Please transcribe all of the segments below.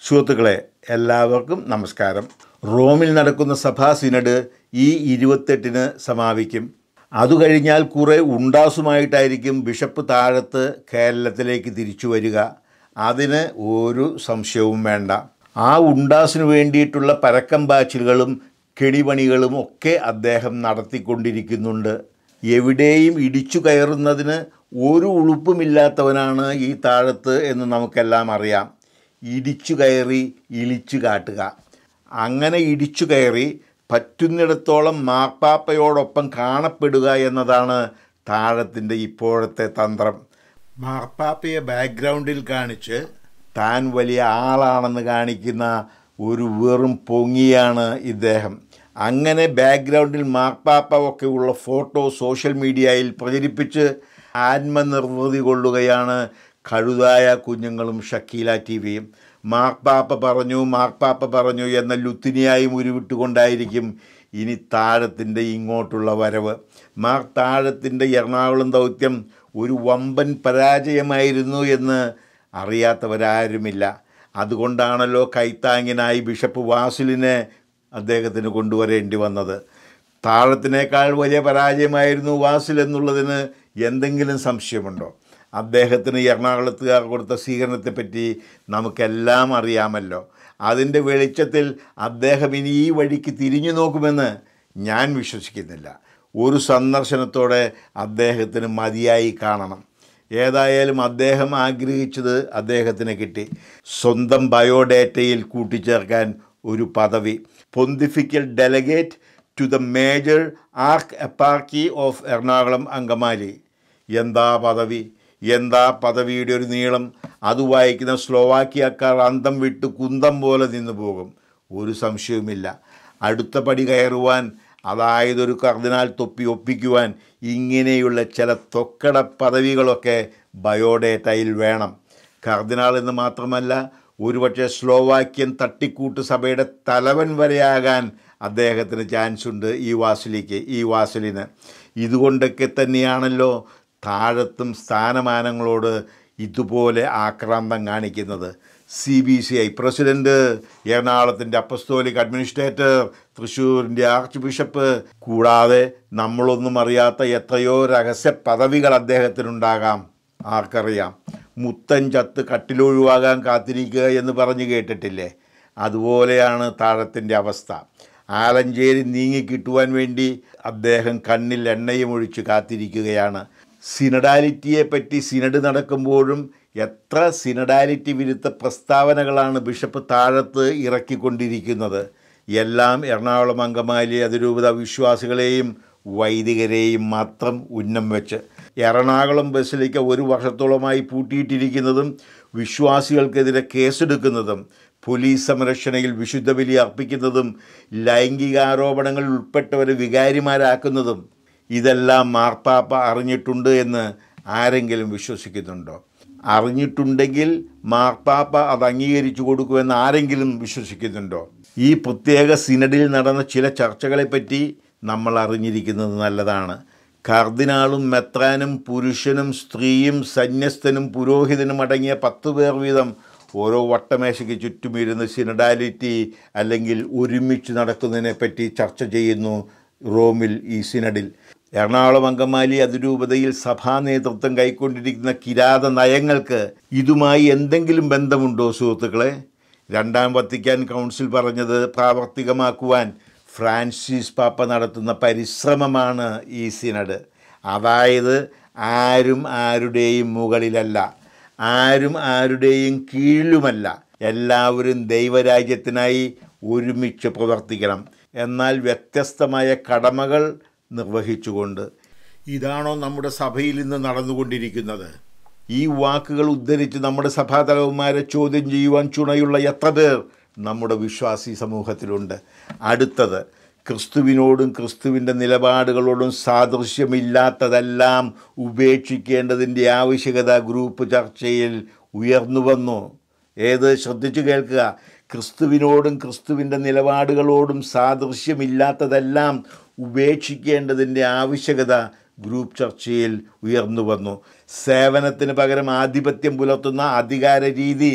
സുഹൃത്തുക്കളെ എല്ലാവർക്കും നമസ്കാരം റോമിൽ നടക്കുന്ന സഭാ സിനഡ് ഈ ഇരുപത്തെട്ടിന് സമാപിക്കും അതു കഴിഞ്ഞാൽ കുറേ ഉണ്ടാസുമായിട്ടായിരിക്കും ബിഷപ്പ് താഴത്ത് കേരളത്തിലേക്ക് തിരിച്ചു വരിക അതിന് ഒരു സംശയവും വേണ്ട ആ ഉണ്ടാസിന് വേണ്ടിയിട്ടുള്ള പരക്കം പാച്ചിലുകളും കെണിപണികളും ഒക്കെ അദ്ദേഹം നടത്തിക്കൊണ്ടിരിക്കുന്നുണ്ട് എവിടെയും ഇടിച്ചു കയറുന്നതിന് ഒരു ഉളുപ്പുമില്ലാത്തവനാണ് ഈ താഴത്ത് എന്ന് നമുക്കെല്ലാം അറിയാം ഇടിച്ചു കയറി ഇളിച്ചു കാട്ടുക അങ്ങനെ ഇടിച്ചു കയറി പറ്റുന്നിടത്തോളം മാർപ്പാപ്പയോടൊപ്പം കാണപ്പെടുക എന്നതാണ് താഴത്തിൻ്റെ ഇപ്പോഴത്തെ തന്ത്രം മാർപ്പാപ്പയെ ബാക്ക്ഗ്രൗണ്ടിൽ കാണിച്ച് താൻ വലിയ ആളാണെന്ന് കാണിക്കുന്ന ഒരു വെറും പൊങ്ങിയാണ് ഇദ്ദേഹം അങ്ങനെ ബാക്ക്ഗ്രൗണ്ടിൽ മാർപ്പാപ്പ ഒക്കെ ഉള്ള ഫോട്ടോ സോഷ്യൽ മീഡിയയിൽ പ്രചരിപ്പിച്ച് ആത്മനിർവൃതി കൊള്ളുകയാണ് കഴുതായ കുഞ്ഞുങ്ങളും ഷക്കീല ടി വിയും മാർപ്പാപ്പ പറഞ്ഞു മാർപ്പാപ്പ പറഞ്ഞു എന്ന ലുത്തിനിയായും ഉരുവിട്ടുകൊണ്ടായിരിക്കും ഇനി താഴത്തിൻ്റെ ഇങ്ങോട്ടുള്ള വരവ് മാർ താഴത്തിൻ്റെ എറണാകുളം ദൗത്യം ഒരു വമ്പൻ പരാജയമായിരുന്നു എന്ന് അറിയാത്തവരാരുമില്ല അതുകൊണ്ടാണല്ലോ കൈത്താങ്ങിനായി ബിഷപ്പ് വാസിലിനെ അദ്ദേഹത്തിന് കൊണ്ടുവരേണ്ടി വന്നത് താഴത്തിനേക്കാൾ വലിയ പരാജയമായിരുന്നു വാസിൽ എന്നുള്ളതിന് എന്തെങ്കിലും സംശയമുണ്ടോ അദ്ദേഹത്തിന് എറണാകുളത്തുകാർ കൊടുത്ത സ്വീകരണത്തെപ്പറ്റി നമുക്കെല്ലാം അറിയാമല്ലോ അതിൻ്റെ വെളിച്ചത്തിൽ അദ്ദേഹം ഇനി ഈ വഴിക്ക് തിരിഞ്ഞു നോക്കുമെന്ന് ഞാൻ വിശ്വസിക്കുന്നില്ല ഒരു സന്ദർശനത്തോടെ അദ്ദേഹത്തിന് മതിയായി കാണണം ഏതായാലും അദ്ദേഹം ആഗ്രഹിച്ചത് അദ്ദേഹത്തിന് കിട്ടി സ്വന്തം ബയോഡേറ്റയിൽ കൂട്ടിച്ചേർക്കാൻ ഒരു പദവി pontifical delegate to the major archeparchy of Ernakulam Angamaly എന്താ പദവി എന്താ പദവിയുടെ ഒരു നീളം അത് വായിക്കുന്ന സ്ലോവാക്കിയക്കാർ അന്തം വിട്ട് കുന്തം പോലെ നിന്നു പോകും ഒരു സംശയവുമില്ല അടുത്ത പടി കയറുവാൻ അതായത് ഒരു കർദിനാൾ തൊപ്പി ഒപ്പിക്കുവാൻ ഇങ്ങനെയുള്ള ചില തൊക്കട പദവികളൊക്കെ ബയോഡേറ്റയിൽ വേണം കർദിനാൾ എന്ന് മാത്രമല്ല ഒരുപക്ഷെ സ്ലോവാക്യൻ തട്ടിക്കൂട്ട് സഭയുടെ തലവൻ വരെയാകാൻ അദ്ദേഹത്തിന് ചാൻസ് ഉണ്ട് ഈ വാസിലിക്ക് ഈ വാസിലിന് ഇതുകൊണ്ടൊക്കെ തന്നെയാണല്ലോ താഴത്തും സ്ഥാനമാനങ്ങളോട് ഇതുപോലെ ആക്രാന്തം കാണിക്കുന്നത് C B C I president എറണാകുളത്തിൻ്റെ അപ്പസ്തോലിക് അഡ്മിനിസ്ട്രേറ്റർ തൃശ്ശൂരിൻ്റെ ആർച്ച് ബിഷപ്പ് കൂടാതെ നമ്മളൊന്നും അറിയാത്ത എത്രയോ രഹസ്യ പദവികൾ അദ്ദേഹത്തിനുണ്ടാകാം ആർക്കറിയാം മുത്തൻ ചത്ത് കട്ടിലൊഴിവാകാൻ കാത്തിരിക്കുക എന്ന് പറഞ്ഞു കേട്ടിട്ടില്ലേ അതുപോലെയാണ് താഴത്തിൻ്റെ അവസ്ഥ ആലഞ്ചേരി നീങ്ങിക്കിട്ടുവാൻ വേണ്ടി അദ്ദേഹം കണ്ണിൽ എണ്ണയും ഒഴിച്ച് കാത്തിരിക്കുകയാണ് സിനഡാലിറ്റിയെ പറ്റി സിനഡ് നടക്കുമ്പോഴും എത്ര സിനഡാലിറ്റി വിരുദ്ധ പ്രസ്താവനകളാണ് ബിഷപ്പ് താഴത്ത് ഇറക്കിക്കൊണ്ടിരിക്കുന്നത് എല്ലാം എറണാകുളം അങ്കമാലി അതിരൂപത വിശ്വാസികളെയും വൈദികരെയും മാത്രം ഉന്നം വെച്ച് എറണാകുളം ബസ്സിലേക്ക് ഒരു വർഷത്തോളമായി പൂട്ടിയിട്ടിരിക്കുന്നതും വിശ്വാസികൾക്കെതിരെ കേസെടുക്കുന്നതും പോലീസ് സംരക്ഷണയിൽ വിശുദ്ധ ബലി അർപ്പിക്കുന്നതും ലൈംഗികാരോപണങ്ങളിൽ ഉൾപ്പെട്ടവരെ വികാരിമാരാക്കുന്നതും ഇതെല്ലാം മാർപ്പാപ്പ അറിഞ്ഞിട്ടുണ്ട് എന്ന് ആരെങ്കിലും വിശ്വസിക്കുന്നുണ്ടോ അറിഞ്ഞിട്ടുണ്ടെങ്കിൽ മാർപ്പാപ്പ അത് അംഗീകരിച്ചു കൊടുക്കുമെന്ന് ആരെങ്കിലും വിശ്വസിക്കുന്നുണ്ടോ ഈ പ്രത്യേക സിനഡിൽ നടന്ന ചില ചർച്ചകളെപ്പറ്റി നമ്മൾ അറിഞ്ഞിരിക്കുന്നത് നല്ലതാണ് കർദിനാളും മെത്രാനും പുരുഷനും സ്ത്രീയും സന്യസ്തനും പുരോഹിതനും അടങ്ങിയ പത്ത് പേർ വീതം ഓരോ വട്ടമേശയ്ക്ക് ചുറ്റുമിരുന്ന് സിനഡാലിറ്റി അല്ലെങ്കിൽ ഒരുമിച്ച് നടക്കുന്നതിനെപ്പറ്റി ചർച്ച ചെയ്യുന്നു റോമിൽ ഈ സിനഡിൽ എറണാകുളം അങ്കമാലി അതിരൂപതയിൽ സഭാ നേതൃത്വം കൈക്കൊണ്ടിരിക്കുന്ന കിരാത നയങ്ങൾക്ക് ഇതുമായി എന്തെങ്കിലും ബന്ധമുണ്ടോ സുഹൃത്തുക്കളെ രണ്ടാം വത്തിക്കാൻ കൗൺസിൽ പറഞ്ഞത് പ്രാവർത്തികമാക്കുവാൻ ഫ്രാൻസിസ് പാപ്പ നടത്തുന്ന പരിശ്രമമാണ് ഈ സിനഡ് അതായത് ആരും ആരുടെയും മുകളിലല്ല ആരും ആരുടെയും കീഴിലുമല്ല എല്ലാവരും ദൈവരാജ്യത്തിനായി ഒരുമിച്ച് പ്രവർത്തിക്കണം എന്നാൽ വ്യത്യസ്തമായ കടമകൾ നിർവഹിച്ചുകൊണ്ട് ഇതാണോ നമ്മുടെ സഭയിൽ ഇന്ന് നടന്നുകൊണ്ടിരിക്കുന്നത് ഈ വാക്കുകൾ ഉദ്ധരിച്ച് നമ്മുടെ സഭാതലവന്മാരെ ചോദ്യം ചെയ്യുവാൻ ചുണയുള്ള എത്ര പേർ നമ്മുടെ വിശ്വാസി സമൂഹത്തിലുണ്ട് അടുത്തത് ക്രിസ്തുവിനോടും ക്രിസ്തുവിൻ്റെ നിലപാടുകളോടും സാദൃശ്യമില്ലാത്തതെല്ലാം ഉപേക്ഷിക്കേണ്ടതിൻ്റെ ആവശ്യകത ഗ്രൂപ്പ് ചർച്ചയിൽ ഉയർന്നു വന്നു ഏത് ശ്രദ്ധിച്ചു കേൾക്കുക ക്രിസ്തുവിനോടും ക്രിസ്തുവിൻ്റെ നിലപാടുകളോടും സാദൃശ്യമില്ലാത്തതെല്ലാം ഉപേക്ഷിക്കേണ്ടതിൻ്റെ ആവശ്യകത ഗ്രൂപ്പ് ചർച്ചയിൽ ഉയർന്നു വന്നു സേവനത്തിന് പകരം ആധിപത്യം പുലർത്തുന്ന അധികാര രീതി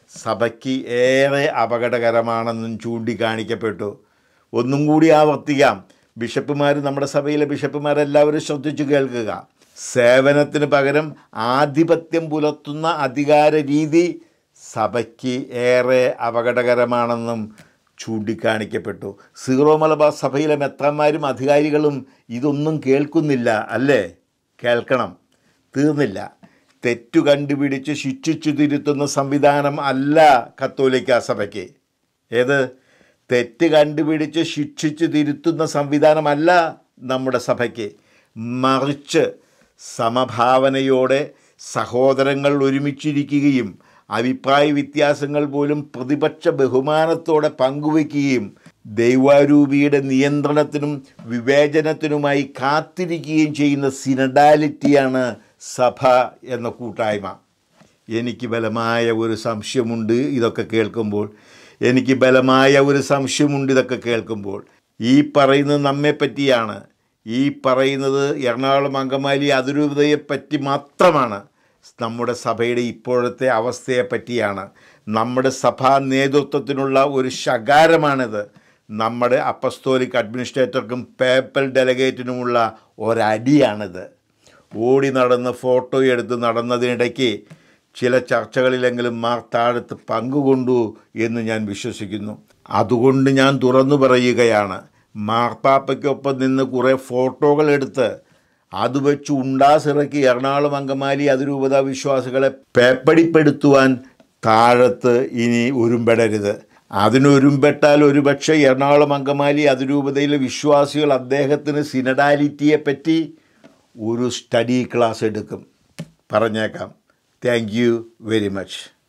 സഭയ്ക്ക് ഏറെ അപകടകരമാണെന്നും ചൂണ്ടിക്കാണിക്കപ്പെട്ടു ഒന്നും കൂടി ആവർത്തിക്കാം ബിഷപ്പുമാർ നമ്മുടെ സഭയിലെ ബിഷപ്പുമാരെല്ലാവരും ശ്രദ്ധിച്ചു കേൾക്കുക സേവനത്തിന് പകരം ആധിപത്യം പുലർത്തുന്ന അധികാര രീതി സഭയ്ക്ക് ഏറെ അപകടകരമാണെന്നും ചൂണ്ടിക്കാണിക്കപ്പെട്ടു സീറോ മലബാർ സഭയിലെ മെത്രന്മാരും അധികാരികളും ഇതൊന്നും കേൾക്കുന്നില്ല അല്ലേ കേൾക്കണം തീർന്നില്ല തെറ്റു കണ്ടുപിടിച്ച് ശിക്ഷിച്ചു തിരുത്തുന്ന സംവിധാനം അല്ല കത്തോലിക്ക സഭയ്ക്ക് ഏത് തെറ്റ് കണ്ടുപിടിച്ച് ശിക്ഷിച്ചു തിരുത്തുന്ന സംവിധാനമല്ല നമ്മുടെ സഭയ്ക്ക് മറിച്ച് സമഭാവനയോടെ സഹോദരങ്ങൾ ഒരുമിച്ചിരിക്കുകയും അഭിപ്രായ വ്യത്യാസങ്ങൾ പോലും പ്രതിപക്ഷ ബഹുമാനത്തോടെ പങ്കുവയ്ക്കുകയും ദൈവാരൂപിയുടെ നിയന്ത്രണത്തിനും വിവേചനത്തിനുമായി കാത്തിരിക്കുകയും ചെയ്യുന്ന സിനഡാലിറ്റിയാണ് സഭ എന്ന കൂട്ടായ്മ എനിക്ക് ബലമായ ഒരു സംശയമുണ്ട് ഇതൊക്കെ കേൾക്കുമ്പോൾ എനിക്ക് ബലമായ ഒരു സംശയമുണ്ട് ഇതൊക്കെ കേൾക്കുമ്പോൾ ഈ പറയുന്നത് നമ്മെ പറ്റിയാണ് ഈ പറയുന്നത് എറണാകുളം അങ്കമാലി അതിരൂപതയെ പറ്റി മാത്രമാണ് നമ്മുടെ സഭയുടെ ഇപ്പോഴത്തെ അവസ്ഥയെ പറ്റിയാണ് നമ്മുടെ സഭാ നേതൃത്വത്തിനുള്ള ഒരു ശകാരമാണിത് നമ്മുടെ അപ്പസ്തോലിക് അഡ്മിനിസ്ട്രേറ്റർക്കും പേപ്പൽ ഡെലഗേറ്റിനുമുള്ള ഒരടിയാണിത് ഓടി നടന്ന് ഫോട്ടോ എടുത്ത് നടന്നതിനിടയ്ക്ക് ചില ചർച്ചകളിലെങ്കിലും മാർ താഴത്ത് പങ്കുകൊണ്ടു എന്ന് ഞാൻ വിശ്വസിക്കുന്നു അതുകൊണ്ട് ഞാൻ തുറന്നു പറയുകയാണ് മാർപ്പാപ്പയ്ക്കൊപ്പം നിന്ന് കുറേ ഫോട്ടോകൾ എടുത്ത് അത് വെച്ച് ഉണ്ടാസിറക്കി എറണാകുളം അങ്കമാലി അതിരൂപത വിശ്വാസികളെ പേപ്പടിപ്പെടുത്തുവാൻ താഴത്ത് ഇനി ഒരുമ്പെടരുത് അതിനൊരുമ്പെട്ടാൽ ഒരുപക്ഷെ എറണാകുളം അങ്കമാലി അതിരൂപതയിലെ വിശ്വാസികൾ അദ്ദേഹത്തിന് സിനഡാലിറ്റിയെ പറ്റി ഒരു സ്റ്റഡി ക്ലാസ് എടുക്കും പറഞ്ഞേക്കാം താങ്ക് യു വെരി മച്ച്